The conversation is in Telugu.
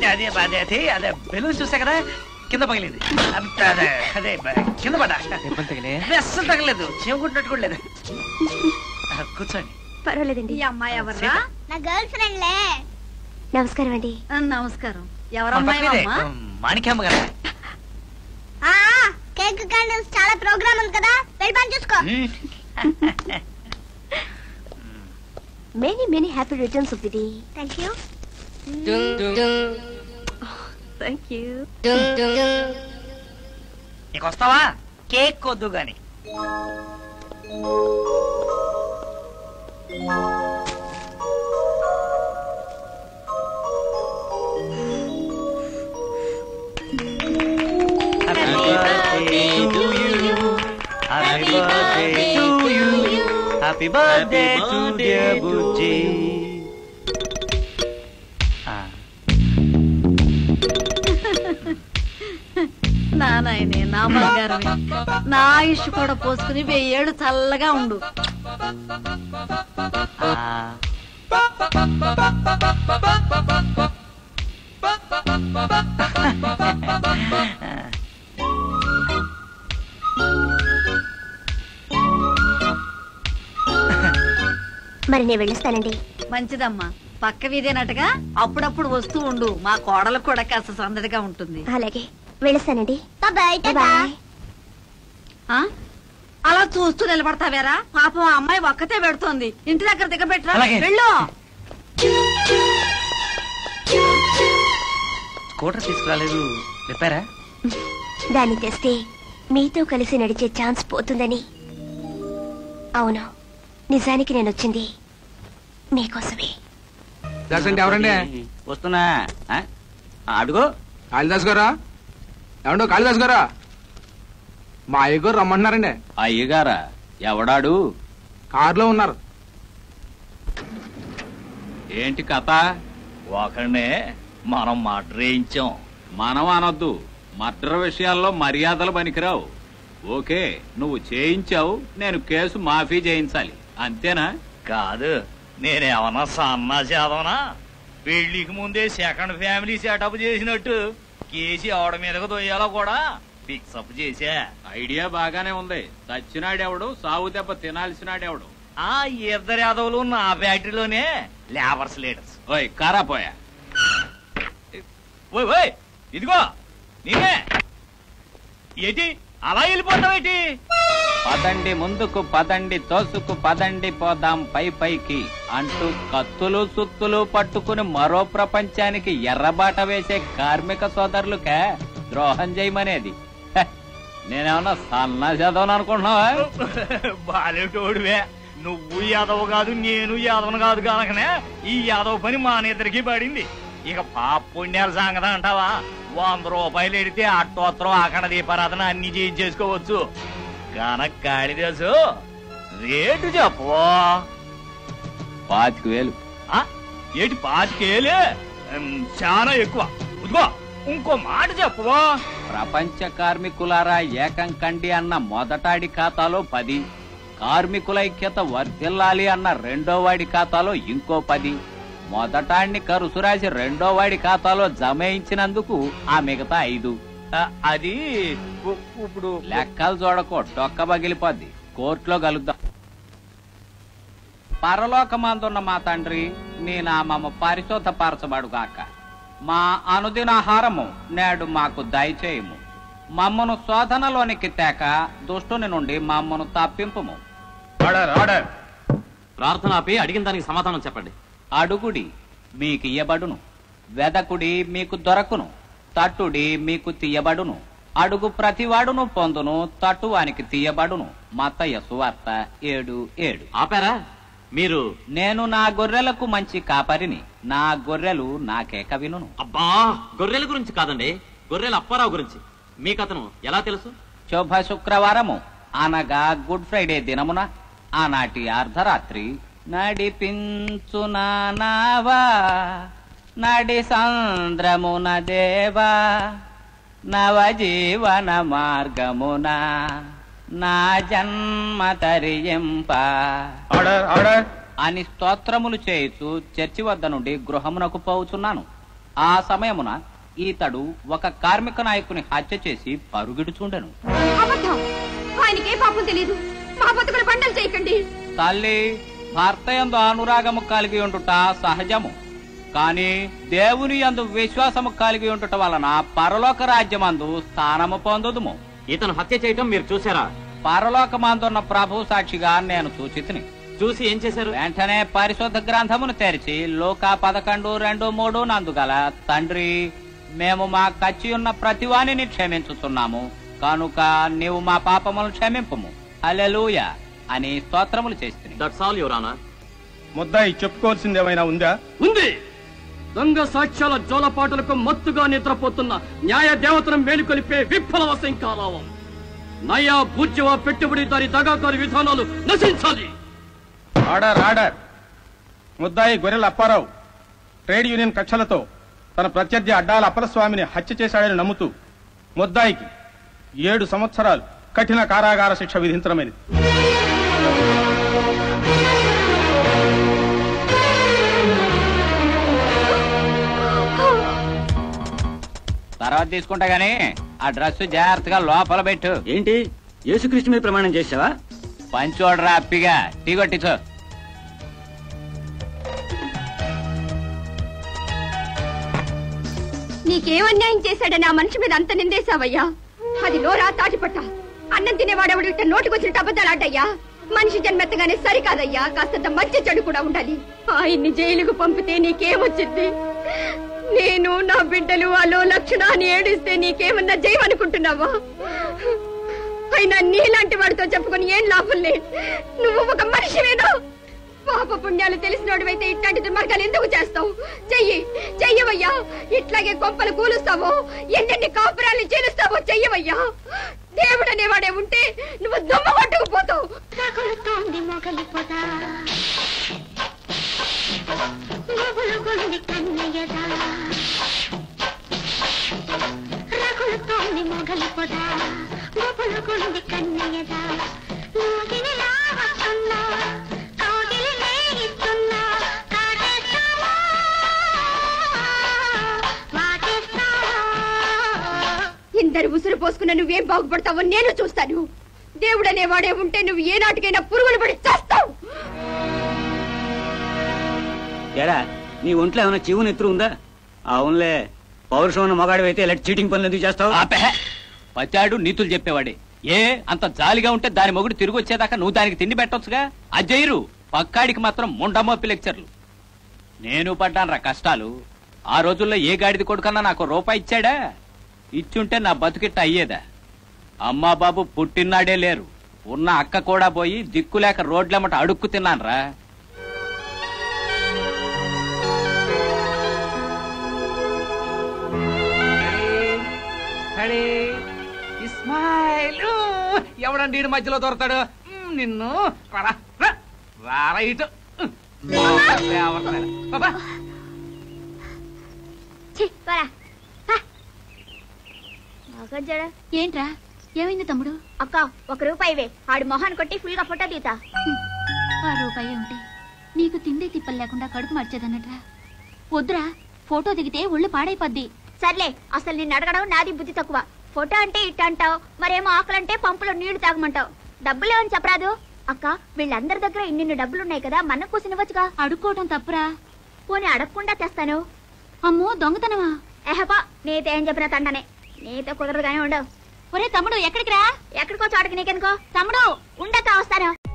అదే అదే అదే అదే బెలూన్ చూసా కదా కింద పగిలింది అంత అదే అదే బ- కింద పడ్డా దెబ్బలు తగిలే అదే అస్సలు తగలేదు చెవుకుంటున్నట్టు కూడా లేదు ఆ, కూర్చోండి పర్వాలేదండి ఈ అమ్మాయి ఎవర్రా నా గర్ల్ ఫ్రెండ్లే నమస్కారం అండి ఆ, నమస్కారం మన ఎవరమ్మాయి పక్కనే, అమ్మా మాణిక్యమ్మ గారు ఆ కేక్ క్యాండిల్స్ చాలా ప్రోగ్రామ్ ఉంది కదా వెళ్ళి పని చూసుకో many many happy returns of the day thank you thank you నీకు వస్తావా కేక్ వద్దు గాని Happy birthday to you. Happy birthday to you. Happy birthday to dear Bujji. Ah. నా నాయనే నా బంగారమే నా ఆయుష్ కూడా పోసుకుని వెయ్యేళ్ళు చల్లగా ఉండు Ah. మరి నేను వెళ్ళిస్తానండి మంచిదమ్మా పక్క వీధేనట్టుగా అప్పుడప్పుడు వస్తూ ఉండు మా కోడలు కూడా కాస్త సందడిగా ఉంటుంది అలాగే వెళ్ళిస్తానండి బాయ్ ఆ అలా చూస్తూ నిలబడతావేరా పాపం ఆ అమ్మాయి ఒక్కతే పెడుతోంది ఇంటి దగ్గర దిగబెట్టరా అలాగే. వెళ్ళు స్కూటర్ తీసుకురాలేదు రిపేరా దాన్ని తెస్తే మీతో కలిసి నడిచే ఛాన్స్ పోతుందని అవును నిజానికి నేను వచ్చింది మీకోసమే దాస్ అంటే ఎవరండి వస్తున్నా ఆ? అడుగు కాళిదాస్ గారా ఏమండో కాళిదాస్ గారా మా అయ్య గారు రమ్మంటున్నారండి అయ్యగారా ఎవడాడు కారులో ఉన్నారు ఏంటి కథ ఒకనే మనం మాట్రేయించాం మనం అనొద్దు మర్డర్ విషయాల్లో మర్యాదలు పనికిరావు ఓకే నువ్వు చేయించావు నేను కేసు మాఫీ చేయించాలి అంతేనా కాదు నేనేమన్నా సన్నా చేదవనా పెళ్లికి ముందే సెకండ్ ఫ్యామిలీ సెటప్ చేసినట్టు కేసి ఆవిడ మీదకు దొయ్యాలో కూడా ఫిక్సప్ చేశా ఐడియా బాగానే ఉంది చచ్చినాడెవడు సాగు దెబ్బ తినాల్సినాడెవడు ఆ ఇద్దరు యాదవులు నా ఫ్యాక్టరీలోనే లేబర్స్ లీడర్స్ ఓయ్ కారాపోయా ఓయ్ ఓయ్ ఇదిగో నేనే ఏంటి అలా వెళ్ళిపోతావేటి పదండి ముందుకు పదండి తోసుకు పదండి పోదాం పై పైకి అంటూ కత్తులు సుత్తులు పట్టుకుని మరో ప్రపంచానికి ఎర్రబాట వేసే కార్మిక సోదరులకే ద్రోహం చేయమనేది హె, నేనేమన్నా సన్నా చదవను అనుకుంటున్నావా బాలేటోడువే నువ్వు యాదవ్ కాదు నేను యాదవను కాదు కనుకనే ఈ యాదవ్ పని మా నిద్రకి పడింది ఇక పాప పుణ్యాల సంగతి అంటావా వంద రూపాయలు ఎడితే అట్టోత్తరం అఖండ దీపారాధన అన్ని చేయించేసుకోవచ్చు కనుక కాళిదాసు రేటు చెప్పవా పాతిక వేలు ఆ? ఏటి పాతికేలే ఉమ్, చాలా ఎక్కువ ఇదిగో ఇంకో మాట చెప్పవా ప్రపంచ కార్మికులారా ఏకం కండి అన్న మొదటాడి ఖాతాలో పది కార్మికుల ఐక్యత వర్ధిల్లాలి అన్న రెండో వాడి ఖాతాలో ఇంకో పది మొదటాడిని కరుసు రాసి రెండో వాడి ఖాతాలో జమయించినందుకు ఆ మిగతా ఐదు ఆ, అది ఉ- ఇప్పుడు లెక్కలు చూడకో డొక్క పగిలిపోద్ది కోర్టులో కలుద్దాం పరలోకమందున్న మా తండ్రి నీ నామము పరిశోధపరచబడుగాక మా అనుదినాహారము నేడు మాకు దయచేయము మమ్మను శోధనలోనికి తేక దుష్టుని నుండి మమ్మను తప్పింపుము ఆర్డర్ ఆర్డర్ ప్రార్థన ఆపి అడిగిన దానికి సమాధానం చెప్పండి అడుగుడి మీకు ఇయ్యబడును వెదకుడి మీకు దొరకును తట్టుడి మీకు తీయబడును అడుగు ప్రతివాడును పొందును తట్టువానికి తీయబడును మత్తయ్య సువార్త ఏడు ఏడు ఆపారా మీరు నేను నా గొర్రెలకు మంచి కాపరిని నా గొర్రెలు నాకేక వినును అబ్బా గొర్రెల గురించి కాదండి గొర్రెల అప్పారావు గురించి మీకు అతను ఎలా తెలుసు శుభ శుక్రవారము అనగా గుడ్ ఫ్రైడే దినమున ఆనాటి అర్ధరాత్రి నడిపించు నావా నడి సంద్రమున దేవా నవజీవన మార్గమున నా జన్మ తరియింప ఆర్డర్ ఆర్డర్ అని స్తోత్రములు చేయుచు చర్చి వద్ద నుండి గృహమునకు పోవుచున్నాను ఆ సమయమున ఈతడు ఒక కార్మిక నాయకుని హత్య చేసి పరుగిడుచుండెను అబద్ధం ఆయనకే పాపం తెలియదు మా బతుకులు బండలు చేయకండి తల్లి భర్త యందు అనురాగము కలిగి ఉండుట సహజము కాని దేవుని యందు విశ్వాసము కలిగి ఉండుట వలన పరలోక రాజ్యమందు స్థానము పొందుదుము ఇతను హత్య చేయటం మీరు చూసారా పరలోకమందున్న ప్రభు సాక్షిగా నేను సూచితిని చూసి ఏం చేశారు వెంటనే పరిశుద్ధ గ్రంథమును తెరిచి లోక పదకొండు రెండు మూడు నందుగల తండ్రి మేము మా కచ్చి ఉన్న ప్రతివానిని క్షమించుతున్నాము కనుక నీవు మా పాపములను క్షమింపుము హల్లెలూయ అని స్తోత్రములు చేస్తుంది దట్స్ ఆల్ యువర్ ఆనర్ ముద్దాయి చెప్పుకోవాల్సింది ఏమైనా ఉందా ఉంది దొంగ సాక్ష్యాల జోలపాటలకు మత్తుగా నిద్రపోతున్న న్యాయ దేవతను మేలుకొలిపే విఫల వశంకారావం నయా పూజ్యవ పెట్టుబడిదారి దగాకారి విధానాలు నశించాలి ఆర్డర్ ఆర్డర్ ముద్దాయి గొర్రెల అప్పారావు ట్రేడ్ యూనియన్ కక్షలతో తన ప్రత్యర్థి అడ్డాల అప్పలస్వామిని హత్య చేశాడని నమ్ముతూ ముద్దాయికి ఏడు సంవత్సరాలు కఠిన కారాగార శిక్ష విధించడమైనది తర్వాత తీసుకుంటా గానీ ఆ డ్రెస్ జాగ్రత్తగా లోపల పెట్టు ఏంటి యేసుకృష్ణ మీద ప్రమాణం చేసావా పంచోడరా అప్పిగా టీ కొట్టించు నీకేం అన్యాయం చేశాడని ఆ మనిషి మీద అంత నిందేశావయ్యా అది నోరా తాటిపట్ట అన్నం తినేవాడెవడు ఇట్ట నోటికొచ్చినట్టు అబద్ధాలు ఆడయ్యా మనిషి జన్మెత్తగానే సరికాదయ్యా కాస్తంత మధ్య చెడు కూడా ఉండాలి ఆయన్ని జైలుకు పంపితే నీకేమొచ్చింది నేను నా బిడ్డలు అలో లక్షణ అని ఏడిస్తే నీకేమన్నా జయమనుకుంటున్నావా అయినా నీలాంటి వాడితో చెప్పుకొని ఏం లాభంలే నువ్వు ఒక మనిషివేనా పాప పుణ్యాలు తెలిసినోడివైతే ఇట్లాంటి దుర్మార్గాలు ఎందుకు చేస్తావు చెయ్యి చెయ్యవయ్యా ఇట్లాగే కొంపలు కూలుస్తావో ఎన్నెన్ని కాపురాలు చేలుస్తావో చెయ్యవయ్యా దేవుడు అనేవాడే ఉంటే నువ్వు దుమ్మ కొట్టుకుపోతావు తగులుతోంది మొగలి పొద గుబులుగొంది కన్నయ్యదా రగులుతోంది మొగలి పొద గుబులుగొంది కన్నయ్యదా నూగిని లావస్తున్నా కౌగిలి లేగిస్తున్నా కాటేస్తావా వాటేస్తావా ఇందరు ఉసురు పోసుకున్న నువ్వేం బాగుపడతావో నేను చూస్తాను దేవుడు అనేవాడే ఉంటే నువ్వు ఏ నాటికైనా పురుగులు పడి చేస్తావు ఎరా నీ ఒంట్లో ఏమైనా చెవు నెత్తురు ఉందా అవునులే పౌరుషం ఉన్న మగాడు అయితే ఇలాంటి చీటింగ్ పనులు ఎందుకు చేస్తావు ఆపే పచ్చాడు నీతులు చెప్పేవాడే ఏ అంత జాలిగా ఉంటే దాని మొగుడు తిరిగి వచ్చేదాకా నువ్వు దానికి తిండి పెట్టొచ్చుగా అజయ్యరు పక్కాడికి మాత్రం ముండమోపి లెక్చర్లు నేను పడ్డానురా కష్టాలు ఆ రోజుల్లో ఏ గాడిది కొడుకన్నా నాకు రూపాయి ఇచ్చాడా ఇచ్చుంటే నా బతుకిట్ట అయ్యేదా అమ్మా బాబు పుట్టినాడే లేరు ఉన్న అక్క కూడా పోయి దిక్కులేక రోడ్లెమ్మట అడుక్కు తిన్నానురా ఇస్మాయిల్ ఎవడండి ఈడు మధ్యలో దొరతాడు మ్, నిన్ను రారా, రా, రారా ఇటు బాబా ఏంట్రా ఏమైంది తమ్ముడు అక్క ఒక రూపాయివే ఆడి మొహాన్ని కొట్టి ఫుల్ గా ఫోటో తీతా ఆ రూపాయి ఉంటే నీకు తిండి తిప్పలు లేకుండా కడుపు మార్చేదన్నట్రా వద్దురా ఫోటో దిగితే ఒళ్ళు పాడైపోద్ది సర్లే అసలు నిన్ను అడగడం నాది బుద్ధి తక్కువ ఫోటో అంటే ఇట్ట అంటావు మరేమో ఆకలంటే పంపులో నీళ్లు తాగమంటావు డబ్బులేమని చెప్పరాదు అక్క వీళ్ళందరి దగ్గర ఇన్ని డబ్బులున్నాయి కదా మన కూసినవచ్చుగా అడుక్కోవటం తప్పురా పోనీ అడగకుండా తెస్తాను అమ్మో దొంగతనమా ఎహపా నీతో ఏం చెప్పినా తండనే నీతో కుదరదు కానీ ఉండవు ఒరే తమ్ముడు ఎక్కడికి రా ఎక్కడికో చోటకి నీకెందుకో తమ్ముడు ఉండక వస్తాను